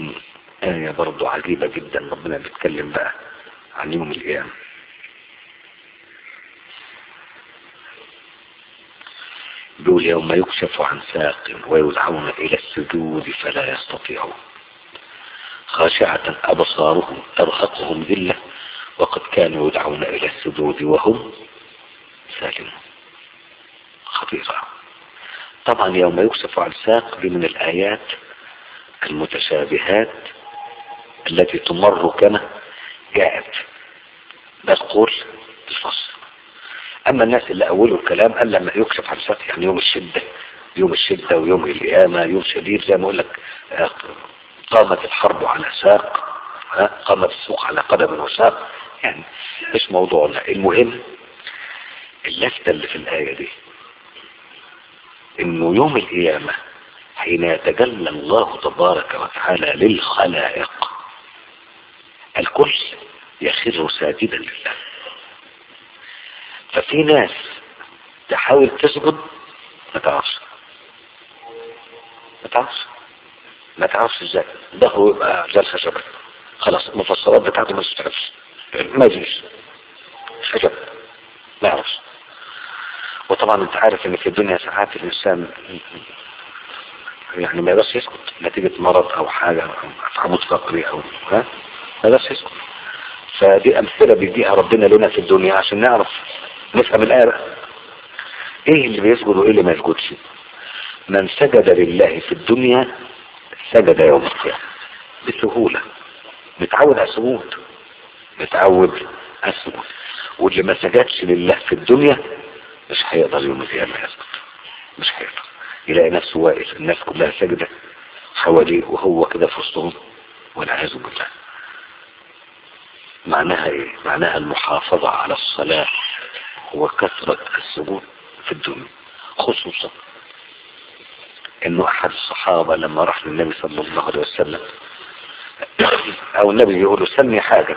مم. آية برضو عجيبة جدا ربنا بيتكلم بقى عن يوم القيامة بيقول يوم يكشف عن ساق ويدعون إلى السجود فلا يستطيعون خاشعة أبصارهم ترهقهم ذلة وقد كانوا يدعون إلى السجود وهم سالمون خطيرة طبعا يوم يكشف عن ساق دي من الآيات المتشابهات التي تمر كما جاءت ده القول الفصل اما الناس اللي اولوا الكلام قال لما يكشف عن ساق يعني يوم الشدة يوم الشدة ويوم القيامة يوم شديد زي ما اقول لك آه، قامت الحرب على ساق ها، قامت السوق على قدم وساق يعني مش موضوعنا المهم اللفتة اللي في الآية دي انه يوم القيامة حين يتجلى الله تبارك وتعالى للخلائق الكل يخر ساجدا لله ففي ناس تحاول تسجد ما تعرفش ما تعرفش ما تعرفش ازاي ظهره يبقى زي الخشبة خلاص المفسرات بتاعته ما تستعرفش ما يجيش خشب ما يعرفش وطبعا انت عارف ان في الدنيا ساعات الانسان يعني ما يقدرش يسكت نتيجة مرض او حاجة او عمود فقري او ها ما يقدرش يسكت فدي امثلة بيديها ربنا لنا في الدنيا عشان نعرف نفهم الآية بقى. ايه اللي بيسجد وايه اللي ما يسجدش من سجد لله في الدنيا سجد يوم القيامة بسهولة متعود على السجود متعود على السجود واللي ما سجدش لله في الدنيا مش هيقدر يوم القيامة يسجد مش هيقدر يلاقي نفسه واقف الناس كلها سجدة حواليه وهو كده في وسطهم والعياذ بالله معناها ايه معناها المحافظة على الصلاة وكثرة السجود في الدنيا خصوصا انه احد الصحابة لما راح للنبي صلى الله عليه وسلم او النبي يقول له سمي حاجة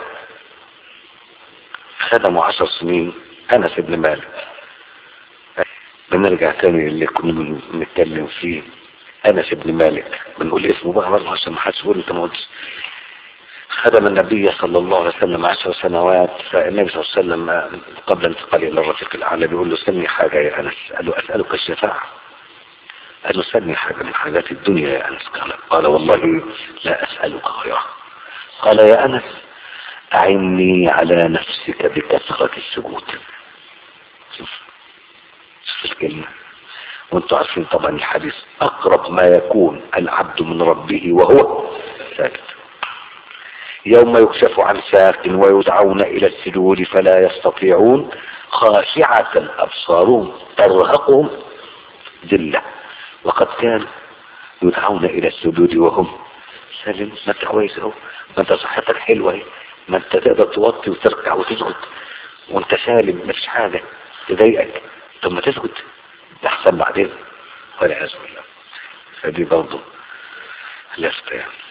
خدموا عشر سنين انس بن مالك بنرجع تاني اللي كنا بنتكلم فيه انس بن مالك بنقول اسمه بقى برضه عشان ما حدش يقول انت ما قلتش خدم النبي صلى الله عليه وسلم عشر سنوات فالنبي صلى الله عليه وسلم قبل انتقاله الى الرفيق الاعلى بيقول له سمي حاجه يا انس قال له اسالك الشفاعه قال له سمي حاجه من حاجات الدنيا يا انس قال قال والله لا اسالك غيرها قال يا انس اعني على نفسك بكثره السجود شوف شوف الكلمه وانتم عارفين طبعا الحديث اقرب ما يكون العبد من ربه وهو ساكت يوم يكشف عن ساق ويدعون إلى السجود فلا يستطيعون خاشعة أبصارهم ترهقهم ذلة وقد كان يدعون إلى السجود وهم سلم ما انت كويس اهو ما انت صحتك حلوة اهي ما انت تقدر توطي وتركع وتسجد وانت سالم ما فيش حاجة تضايقك طب ما تسجد ده احسن بعدين والعياذ بالله فدي برضه لفتة يعني